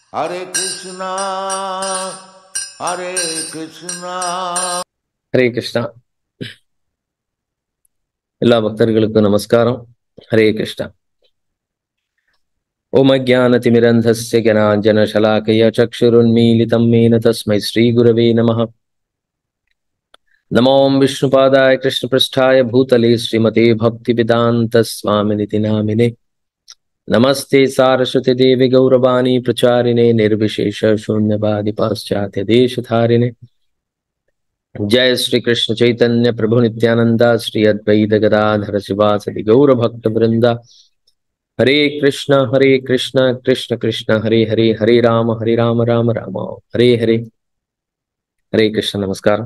Hare Krishna, Hare Krishna. Hare Krishna எல்லா பக்தர்களுக்கும் நமஸ்காரம் ஹரே கிருஷ்ணா ஓம் அஜானதிமிரந்தஸ்ய ஜனாஞ்சன சலாக்கய சக்ஷுருன்மீலிதம் மேன தஸ்மை ஸ்ரீகுரவே நமः नमों विष्णुपादाय कृष्णपृष्ठाय भूतले श्रीमते भक्तिवेदान्तस्वामिनिति नामिने नमस्ते सारस्वती देवी गौरवाणी प्रचारिणे निर्विशेष शून्यवादि पाश्चात्य देशधारिणे जय श्री कृष्ण चैतन्य प्रभु नित्यानंदा श्री अद्वैत गदाधर शिवासदि गौर भक्त वृंदा हरे कृष्ण हरे कृष्ण कृष्ण कृष्ण हरे हरे हरे राम हरे राम राम राम हरे हरे ஹரே கிருஷ்ண நமஸ்காரம்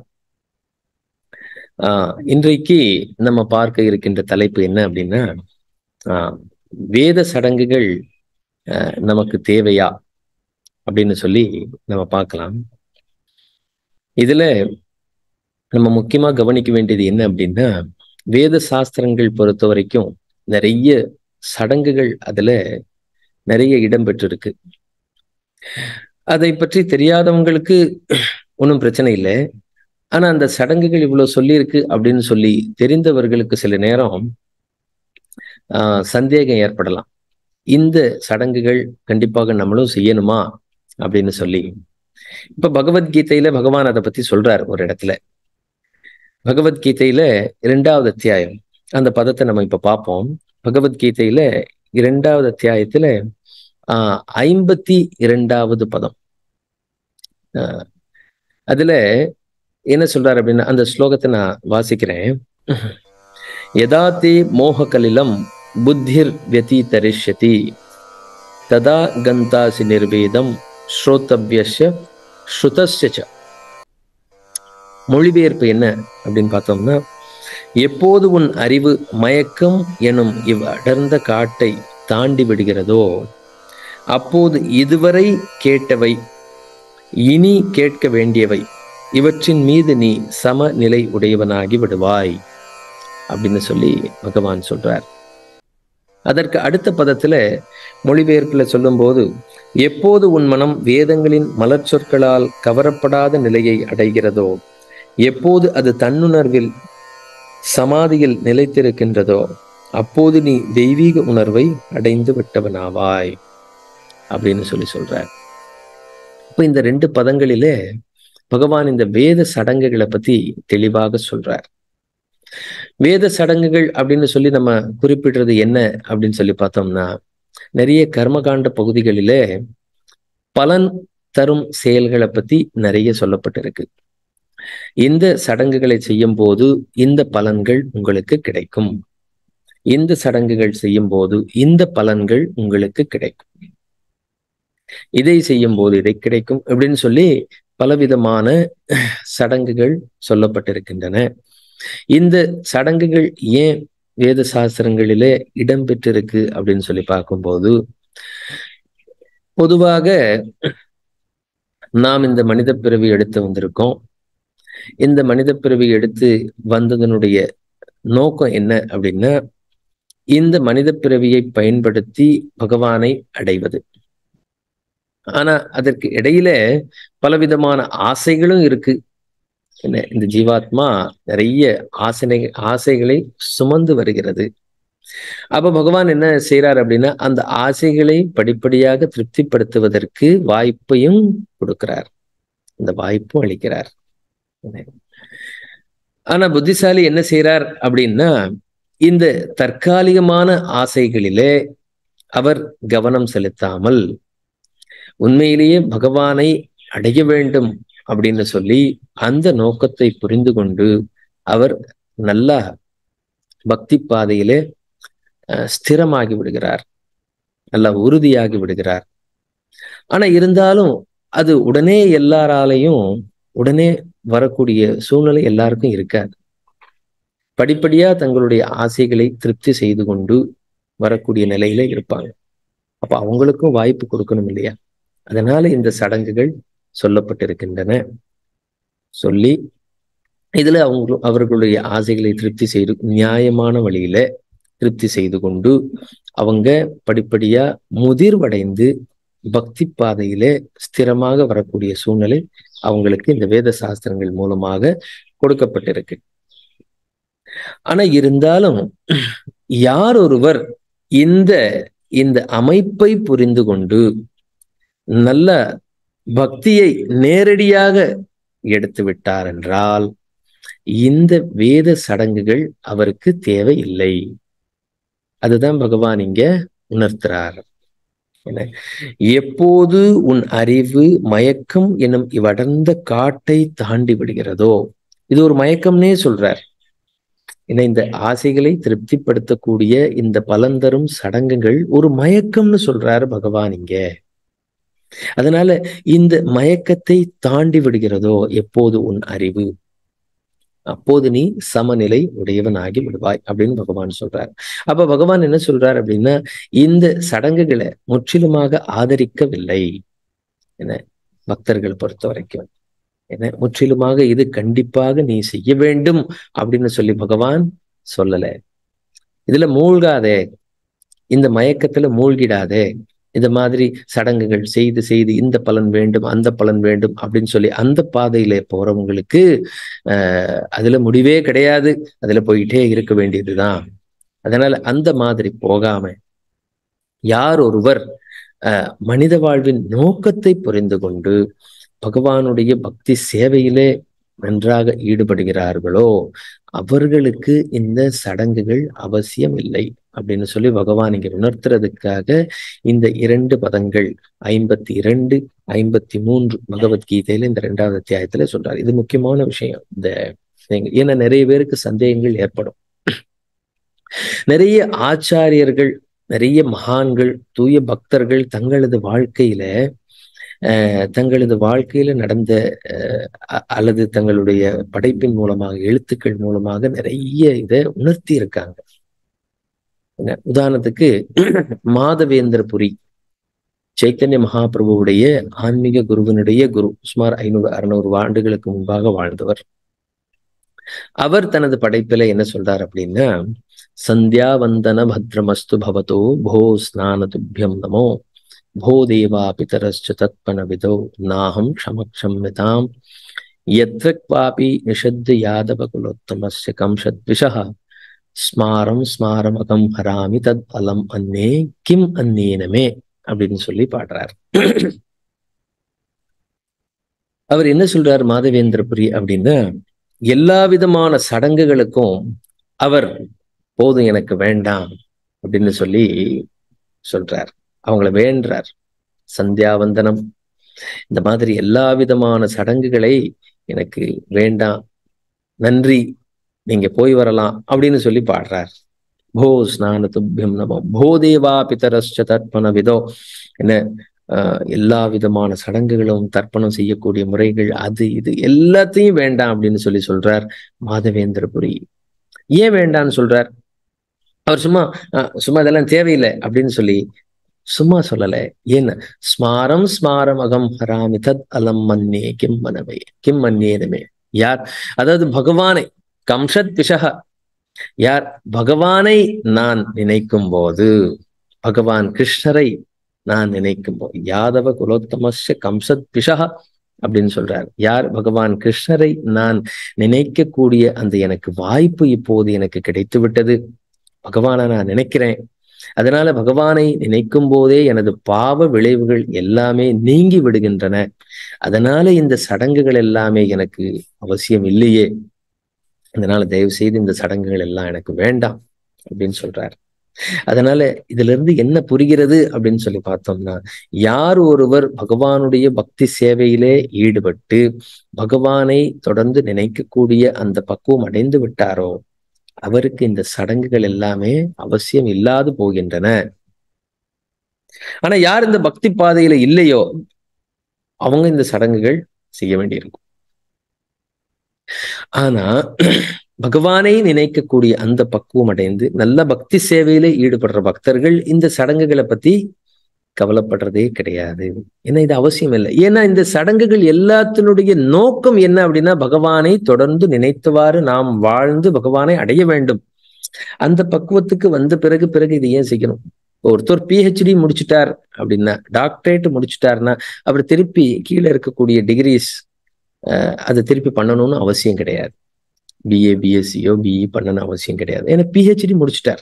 ஆஹ் இன்றைக்கு நம்ம பார்க்க இருக்கின்ற தலைப்பு என்ன அப்படின்னா ஆஹ் வேத சடங்குகள் ஆஹ் நமக்கு தேவையா அப்படின்னு சொல்லி நம்ம பார்க்கலாம் இதுல நம்ம முக்கியமா கவனிக்க வேண்டியது என்ன அப்படின்னா வேத சாஸ்திரங்கள் பொறுத்த வரைக்கும் நிறைய சடங்குகள் அதுல நிறைய இடம் பெற்றிருக்கு அதை பற்றி தெரியாதவங்களுக்கு ஒன்றும் பிரச்சனை இல்லை ஆனா அந்த சடங்குகள் இவ்வளவு சொல்லியிருக்கு அப்படின்னு சொல்லி தெரிந்தவர்களுக்கு சில நேரம் ஆஹ் சந்தேகம் ஏற்படலாம் இந்த சடங்குகள் கண்டிப்பாக நம்மளும் செய்யணுமா அப்படின்னு சொல்லி இப்ப பகவத்கீதையில பகவான் அதை பத்தி சொல்றார் ஒரு இடத்துல பகவத்கீதையில இரண்டாவது அத்தியாயம் அந்த பதத்தை நம்ம இப்ப பார்ப்போம் பகவத்கீதையில இரண்டாவது அத்தியாயத்துல ஆஹ் ஐம்பத்தி இரண்டாவது பதம் ஆஹ் அதுல என்ன சொல்றாரு அப்படின்னா அந்த ஸ்லோகத்தை நான் வாசிக்கிறேன் யதா தே மோககலிலம் புத்திர் வியதீதரிஷ்யதி ததா கந்தாசி நிர்வேதம் ஸ்ரோத்தவ்யஸ்ய ஸ்ருதஸ்ய ச மொழிபெயர்ப்பு என்ன அப்படின்னு பார்த்தோம்னா எப்போது உன் அறிவு மயக்கம் எனும் இவ் அடர்ந்த காட்டை தாண்டி விடுகிறதோ அப்போது இதுவரை கேட்டவை இனி கேட்க வேண்டியவை இவற்றின் மீது நீ சமநிலை உடையவனாகி விடுவாய் அப்படின்னு சொல்லி பகவான் சொல்றார் அதற்கு அடுத்த பதத்துல மொழிபெயர்ப்புல சொல்லும்போது எப்போது உன் மனம் வேதங்களின் மலர் சொற்களால் கவரப்படாத நிலையை அடைகிறதோ எப்போது அது தன்னுணர்வில் சமாதியில் நிலைத்திருக்கின்றதோ அப்போது நீ தெய்வீக உணர்வை அடைந்து விட்டவனாவாய் அப்படின்னு சொல்லி சொல்றார் இப்ப இந்த ரெண்டு பதங்களிலே பகவான் இந்த வேத சடங்குகளை பத்தி தெளிவாக சொல்றார் வேத சடங்குகள் அப்படின்னு சொல்லி நம்ம குறிப்பிடுறது என்ன அப்படின்னு சொல்லி பார்த்தோம்னா நிறைய கர்மகாண்ட பகுதிகளிலே பலன் தரும் செயல்களை பத்தி நிறைய சொல்லப்பட்டிருக்கு இந்த சடங்குகளை செய்யும் போது இந்த பலன்கள் உங்களுக்கு கிடைக்கும் இந்த சடங்குகள் செய்யும் போது இந்த பலன்கள் உங்களுக்கு கிடைக்கும் இதை செய்யும் போது இதை கிடைக்கும் அப்படின்னு சொல்லி பலவிதமான சடங்குகள் சொல்லப்பட்டிருக்கின்றன இந்த சடங்குகள் ஏன் வேத சாஸ்திரங்களிலே இடம்பெற்றிருக்கு அப்படின்னு சொல்லி பார்க்கும்போது பொதுவாக நாம் இந்த மனித பிறவி எடுத்து வந்திருக்கோம் இந்த மனித பிறவி எடுத்து வந்ததனுடைய நோக்கம் என்ன அப்படின்னா இந்த மனித பிறவியை பயன்படுத்தி பகவானை அடைவது ஆனா அதற்கு இடையில பலவிதமான ஆசைகளும் இருக்கு என்ன இந்த ஜீவாத்மா நிறைய ஆசனை ஆசைகளை சுமந்து வருகிறது அப்ப பகவான் என்ன செய்யறார் அப்படின்னா அந்த ஆசைகளை படிப்படியாக திருப்திப்படுத்துவதற்கு வாய்ப்பையும் கொடுக்கிறார் இந்த வாய்ப்பும் அளிக்கிறார் ஆனா புத்திசாலி என்ன செய்யறார் அப்படின்னா இந்த தற்காலிகமான ஆசைகளிலே அவர் கவனம் செலுத்தாமல் உண்மையிலேயே பகவானை அடைய வேண்டும் அப்படின்னு சொல்லி அந்த நோக்கத்தை புரிந்து கொண்டு அவர் நல்லா பக்தி பாதையிலே ஸ்திரமாகி விடுகிறார் நல்லா உறுதியாகி விடுகிறார் ஆனா இருந்தாலும் அது உடனே எல்லாராலையும் உடனே வரக்கூடிய சூழ்நிலை எல்லாருக்கும் இருக்காது படிப்படியா தங்களுடைய ஆசைகளை திருப்தி செய்து கொண்டு வரக்கூடிய நிலையில இருப்பாங்க அப்ப அவங்களுக்கும் வாய்ப்பு கொடுக்கணும் இல்லையா அதனால இந்த சடங்குகள் சொல்லப்பட்டிருக்கின்றன சொல்லி இதுல அவங்க அவர்களுடைய ஆசைகளை திருப்தி செய்து நியாயமான வழியில திருப்தி செய்து கொண்டு அவங்க படிப்படியா முதிர்வடைந்து பக்தி பாதையிலே ஸ்திரமாக வரக்கூடிய சூழ்நிலை அவங்களுக்கு இந்த வேத சாஸ்திரங்கள் மூலமாக கொடுக்கப்பட்டிருக்கு ஆனா இருந்தாலும் யார் ஒருவர் இந்த இந்த அமைப்பை புரிந்து கொண்டு நல்ல பக்தியை நேரடியாக எடுத்து விட்டார் என்றால் இந்த வேத சடங்குகள் அவருக்கு தேவையில்லை அதுதான் பகவான் இங்க உணர்த்துறார் என்ன எப்போது உன் அறிவு மயக்கம் எனும் இவ்வடர்ந்த காட்டை தாண்டி விடுகிறதோ இது ஒரு மயக்கம்னே சொல்றார் ஏன்னா இந்த ஆசைகளை திருப்திப்படுத்தக்கூடிய இந்த பலன் தரும் சடங்குகள் ஒரு மயக்கம்னு சொல்றாரு பகவான் இங்க அதனால இந்த மயக்கத்தை தாண்டி விடுகிறதோ எப்போது உன் அறிவு அப்போது நீ சமநிலை உடையவனாகி விடுவாய் அப்படின்னு பகவான் சொல்றார் அப்ப பகவான் என்ன சொல்றார் அப்படின்னா இந்த சடங்குகளை முற்றிலுமாக ஆதரிக்கவில்லை என்ன பக்தர்கள் பொறுத்த வரைக்கும் என்ன முற்றிலுமாக இது கண்டிப்பாக நீ செய்ய வேண்டும் அப்படின்னு சொல்லி பகவான் சொல்லல இதுல மூழ்காதே இந்த மயக்கத்துல மூழ்கிடாதே இந்த மாதிரி சடங்குகள் செய்து செய்து இந்த பலன் வேண்டும் அந்த பலன் வேண்டும் அப்படின்னு சொல்லி அந்த பாதையில போறவங்களுக்கு ஆஹ் அதுல முடிவே கிடையாது அதுல போயிட்டே இருக்க வேண்டியதுதான் அதனால அந்த மாதிரி போகாம யார் ஒருவர் அஹ் மனித வாழ்வின் நோக்கத்தை புரிந்து கொண்டு பகவானுடைய பக்தி சேவையிலே நன்றாக ஈடுபடுகிறார்களோ அவர்களுக்கு இந்த சடங்குகள் அவசியம் இல்லை அப்படின்னு சொல்லி பகவான் இங்க உணர்த்துறதுக்காக இந்த இரண்டு பதங்கள் ஐம்பத்தி இரண்டு ஐம்பத்தி மூன்று பகவத்கீதையில இந்த இரண்டாவது அத்தியாயத்துல சொல்றாரு இது முக்கியமான விஷயம் இந்த ஏன்னா நிறைய பேருக்கு சந்தேகங்கள் ஏற்படும் நிறைய ஆச்சாரியர்கள் நிறைய மகான்கள் தூய பக்தர்கள் தங்களது வாழ்க்கையில அஹ் தங்களது வாழ்க்கையில நடந்த அல்லது தங்களுடைய படைப்பின் மூலமாக எழுத்துக்கள் மூலமாக நிறைய இதை உணர்த்தி இருக்காங்க உதாரணத்துக்கு மாதவேந்திரபுரி சைத்தன்ய மகாபிரபுவுடைய ஆன்மீக குருவினுடைய குரு சுமார் ஐநூறு அறுநூறு ஆண்டுகளுக்கு முன்பாக வாழ்ந்தவர் அவர் தனது படைப்பில என்ன சொல்றார் அப்படின்னா சந்தியாவந்தன பத்ரமஸ்து பவதோ போ ஸ்நான துப்பியம் நமோ भो देवा पितरश्च तत्पनविदो नाहं क्षमक्षम्यताम् यत्र क्वापि निषद्ध यादवकुलोत्तमस्य कंशद्विषः ஸ்மாரம் ஸ்மாரமகம் ஹராமி தத் அலம் அன்னே கிம் அன்னேனமே அப்படின்னு சொல்லி பாடுறார் அவர் என்ன சொல்றார் மாதவேந்திரபுரி அப்படின்னா எல்லா விதமான சடங்குகளுக்கும் அவர் போதும் எனக்கு வேண்டாம் அப்படின்னு சொல்லி சொல்றார் அவங்கள வேண்டார் சந்தியாவந்தனம் இந்த மாதிரி எல்லா விதமான சடங்குகளை எனக்கு வேண்டாம் நன்றி நீங்க போய் வரலாம் அப்படின்னு சொல்லி பாடுறார் போ ஸ்நான துப்பியம் நமோ போ தேவா பிதரஸ்ச தர்ப்பண விதோ என்ன ஆஹ் எல்லா விதமான சடங்குகளும் தர்ப்பணம் செய்யக்கூடிய முறைகள் அது இது எல்லாத்தையும் வேண்டாம் அப்படின்னு சொல்லி சொல்றார் மாதவேந்திரபுரி ஏன் வேண்டான்னு சொல்றார் அவர் சும்மா சும்மா இதெல்லாம் தேவையில்லை அப்படின்னு சொல்லி சும்மா சொல்லல ஏன்னு ஸ்மாரம் ஸ்மாரம் அகம் ஹராமி தத் அலம் மன்னே கிம் மனவே கிம் மன்னேனமே யார் அதாவது பகவானை கம்ஷத் பிஷக யார் பகவானை நான் நினைக்கும் போது பகவான் கிருஷ்ணரை நான் நினைக்கும் போது யாதவ குலோத்தமஸ்ய கம்சத் பிஷக அப்படின்னு சொல்றார் யார் பகவான் கிருஷ்ணரை நான் நினைக்கக்கூடிய அந்த எனக்கு வாய்ப்பு இப்போது எனக்கு கிடைத்து விட்டது பகவானை நான் நினைக்கிறேன் அதனால பகவானை நினைக்கும் போதே எனது பாவ விளைவுகள் எல்லாமே நீங்கி விடுகின்றன அதனால இந்த சடங்குகள் எல்லாமே எனக்கு அவசியம் இல்லையே அதனால தயவு செய்து இந்த சடங்குகள் எல்லாம் எனக்கு வேண்டாம் அப்படின்னு சொல்றாரு அதனால இதுல இருந்து என்ன புரிகிறது அப்படின்னு சொல்லி பார்த்தோம்னா யார் ஒருவர் பகவானுடைய பக்தி சேவையிலே ஈடுபட்டு பகவானை தொடர்ந்து நினைக்கக்கூடிய அந்த பக்குவம் அடைந்து விட்டாரோ அவருக்கு இந்த சடங்குகள் எல்லாமே அவசியம் இல்லாது போகின்றன ஆனா யார் இந்த பக்தி பாதையில இல்லையோ அவங்க இந்த சடங்குகள் செய்ய வேண்டியிருக்கும் ஆனா பகவானை நினைக்கக்கூடிய அந்த பக்குவம் அடைந்து நல்ல பக்தி சேவையில ஈடுபடுற பக்தர்கள் இந்த சடங்குகளை பத்தி கவலைப்படுறதே கிடையாது ஏன்னா இது அவசியம் இல்லை ஏன்னா இந்த சடங்குகள் எல்லாத்தினுடைய நோக்கம் என்ன அப்படின்னா பகவானை தொடர்ந்து நினைத்தவாறு நாம் வாழ்ந்து பகவானை அடைய வேண்டும் அந்த பக்குவத்துக்கு வந்த பிறகு பிறகு இது ஏன் செய்யணும் ஒருத்தர் பிஹெச்டி முடிச்சுட்டார் அப்படின்னா டாக்டரேட் முடிச்சுட்டாருன்னா அவர் திருப்பி கீழே இருக்கக்கூடிய டிகிரிஸ் அதை திருப்பி பண்ணணும்னு அவசியம் கிடையாது பிஏ பிஎஸ்சியோ பிஇ பண்ணணும் அவசியம் கிடையாது ஏன்னா பிஹெச்டி முடிச்சுட்டார்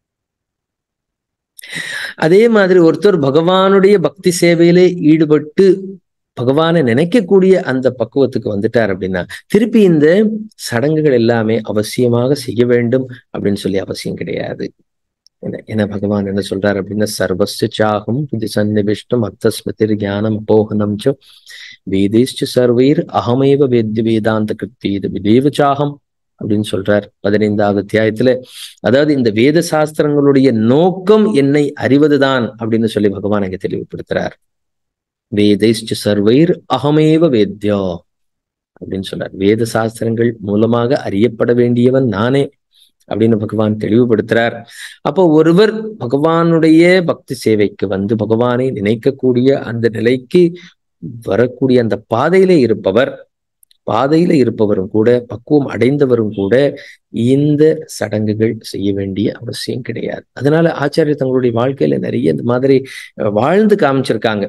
அதே மாதிரி ஒருத்தர் பகவானுடைய பக்தி சேவையிலே ஈடுபட்டு பகவானை நினைக்கக்கூடிய அந்த பக்குவத்துக்கு வந்துட்டார் அப்படின்னா திருப்பி இந்த சடங்குகள் எல்லாமே அவசியமாக செய்ய வேண்டும் அப்படின்னு சொல்லி அவசியம் கிடையாது என்ன பகவான் என்ன சொல்றாரு அப்படின்னா சர்வஸ்ய சாகம் இது சன்னிவிஷ்டம் அர்த்தஸ்மிருதிர் ஞானம் போகனம் சோ வேதேஷ்ட சர்வைர் அகமேவ வேத்ய வேதாந்த கிருத்தீது விதேவ சாகம் அப்படின்னு சொல்றார் பதினைந்தாவது அத்தியாயத்துல அதாவது இந்த வேத சாஸ்திரங்களுடைய நோக்கம் என்னை அறிவதுதான் அப்படின்னு சொல்லி பகவான் இங்க தெளிவுபடுத்துறார் வேதைஷ்ட சர்வைர் அகமேவ வேத்யா அப்படின்னு சொல்றார் வேத சாஸ்திரங்கள் மூலமாக அறியப்பட வேண்டியவன் நானே அப்படின்னு பகவான் தெளிவுபடுத்துறார் அப்போ ஒருவர் பகவானுடைய பக்தி சேவைக்கு வந்து பகவானை நினைக்கக்கூடிய அந்த நிலைக்கு வரக்கூடிய அந்த பாதையில இருப்பவர் பாதையில இருப்பவரும் கூட பக்குவம் அடைந்தவரும் கூட இந்த சடங்குகள் செய்ய வேண்டிய அவசியம் கிடையாது அதனால ஆச்சாரியர் தங்களுடைய வாழ்க்கையில நிறைய இந்த மாதிரி வாழ்ந்து காமிச்சிருக்காங்க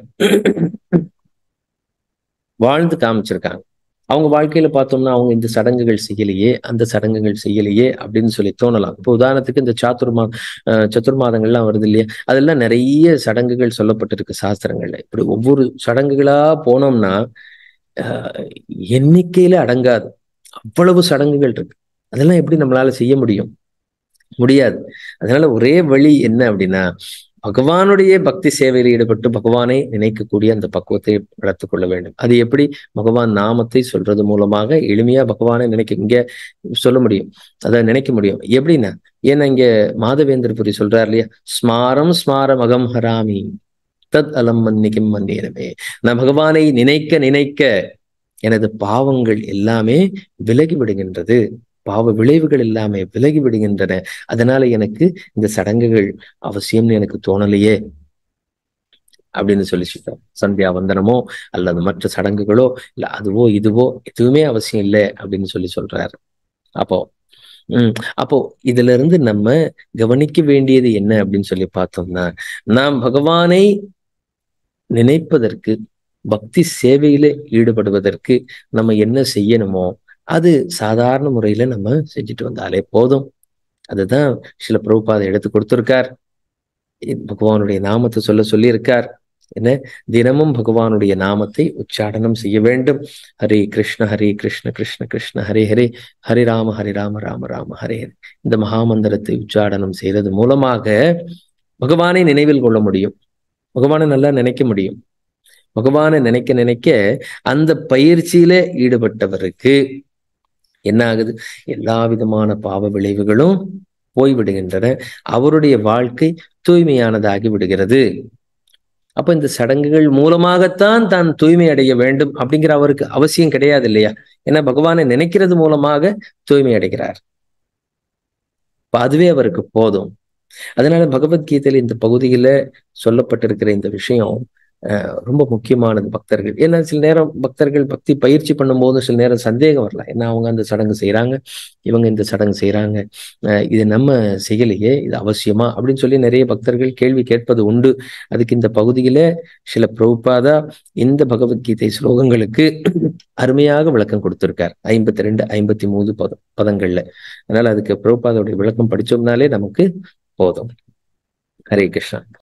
வாழ்ந்து காமிச்சிருக்காங்க அவங்க வாழ்க்கையில பார்த்தோம்னா அவங்க இந்த சடங்குகள் செய்யலையே அந்த சடங்குகள் செய்யலையே அப்படின்னு சொல்லி தோணலாம் இப்போ உதாரணத்துக்கு இந்த சாத்துர்மா சத்துர்மாதங்கள்லாம் வருது இல்லையா அதெல்லாம் நிறைய சடங்குகள் சொல்லப்பட்டிருக்கு சாஸ்திரங்கள்ல இப்படி ஒவ்வொரு சடங்குகளா போனோம்னா எண்ணிக்கையில அடங்காது அவ்வளவு சடங்குகள் இருக்கு அதெல்லாம் எப்படி நம்மளால செய்ய முடியும் முடியாது அதனால ஒரே வழி என்ன அப்படின்னா பகவானுடைய பக்தி சேவையில் ஈடுபட்டு பகவானை நினைக்கக்கூடிய அந்த பக்குவத்தை வளர்த்து கொள்ள வேண்டும் அது எப்படி பகவான் நாமத்தை சொல்றது மூலமாக எளிமையா பகவானை நினைக்க இங்க சொல்ல முடியும் அதை நினைக்க முடியும் எப்படின்னா ஏன்னா இங்க மாதவேந்திரபுரி சொல்றாரு இல்லையா ஸ்மாரம் ஸ்மாரம் அகம் ஹராமி தத் அலம் மன்னிக்கும் மன்னேனமே நான் பகவானை நினைக்க நினைக்க எனது பாவங்கள் எல்லாமே விலகி விடுகின்றது பாவ விளைவுகள் எல்லாமே விலகி விடுகின்றன அதனால எனக்கு இந்த சடங்குகள் அவசியம்னு எனக்கு தோணலையே அப்படின்னு சொல்லி சொல்றார் சந்தியா வந்தனமோ அல்லது மற்ற சடங்குகளோ இல்ல அதுவோ இதுவோ எதுவுமே அவசியம் இல்லை அப்படின்னு சொல்லி சொல்றாரு அப்போ உம் அப்போ இதுல இருந்து நம்ம கவனிக்க வேண்டியது என்ன அப்படின்னு சொல்லி பார்த்தோம்னா நாம் பகவானை நினைப்பதற்கு பக்தி சேவையில ஈடுபடுவதற்கு நம்ம என்ன செய்யணுமோ அது சாதாரண முறையில நம்ம செஞ்சுட்டு வந்தாலே போதும் அதுதான் சில பிரபுபாதை எடுத்து கொடுத்திருக்கார் பகவானுடைய நாமத்தை சொல்ல சொல்லியிருக்கார் என்ன தினமும் பகவானுடைய நாமத்தை உச்சாடனம் செய்ய வேண்டும் ஹரே கிருஷ்ண ஹரே கிருஷ்ண கிருஷ்ண கிருஷ்ண ஹரே ஹரே ஹரி ராம ஹரி ராம ராம ராம ஹரே ஹரே இந்த மகாமந்திரத்தை உச்சாடனம் செய்யறது மூலமாக பகவானை நினைவில் கொள்ள முடியும் பகவானை நல்லா நினைக்க முடியும் பகவானை நினைக்க நினைக்க அந்த பயிற்சியில ஈடுபட்டவருக்கு என்ன ஆகுது எல்லா விதமான பாவ விளைவுகளும் போய்விடுகின்றன அவருடைய வாழ்க்கை தூய்மையானதாகி விடுகிறது அப்ப இந்த சடங்குகள் மூலமாகத்தான் தான் தூய்மை அடைய வேண்டும் அப்படிங்கிற அவருக்கு அவசியம் கிடையாது இல்லையா ஏன்னா பகவானை நினைக்கிறது மூலமாக தூய்மை அடைகிறார் அதுவே அவருக்கு போதும் அதனால பகவத்கீதையில இந்த பகுதியில சொல்லப்பட்டிருக்கிற இந்த விஷயம் ரொம்ப முக்கியமானது பக்தர்கள் ஏன்னா சில நேரம் பக்தர்கள் பக்தி பயிற்சி பண்ணும்போது சில நேரம் சந்தேகம் வரலாம் ஏன்னா அவங்க அந்த சடங்கு செய்யறாங்க இவங்க இந்த சடங்கு செய்யறாங்க இது நம்ம செய்யலையே இது அவசியமா அப்படின்னு சொல்லி நிறைய பக்தர்கள் கேள்வி கேட்பது உண்டு அதுக்கு இந்த பகுதியில சில பிரபுபாதா இந்த பகவத்கீதை ஸ்லோகங்களுக்கு அருமையாக விளக்கம் கொடுத்திருக்கார் ஐம்பத்தி ரெண்டு ஐம்பத்தி மூணு பத பதங்கள்ல அதனால அதுக்கு பிரபுபாதோடைய விளக்கம் படிச்சோம்னாலே நமக்கு போதும் ஹரே கிருஷ்ணா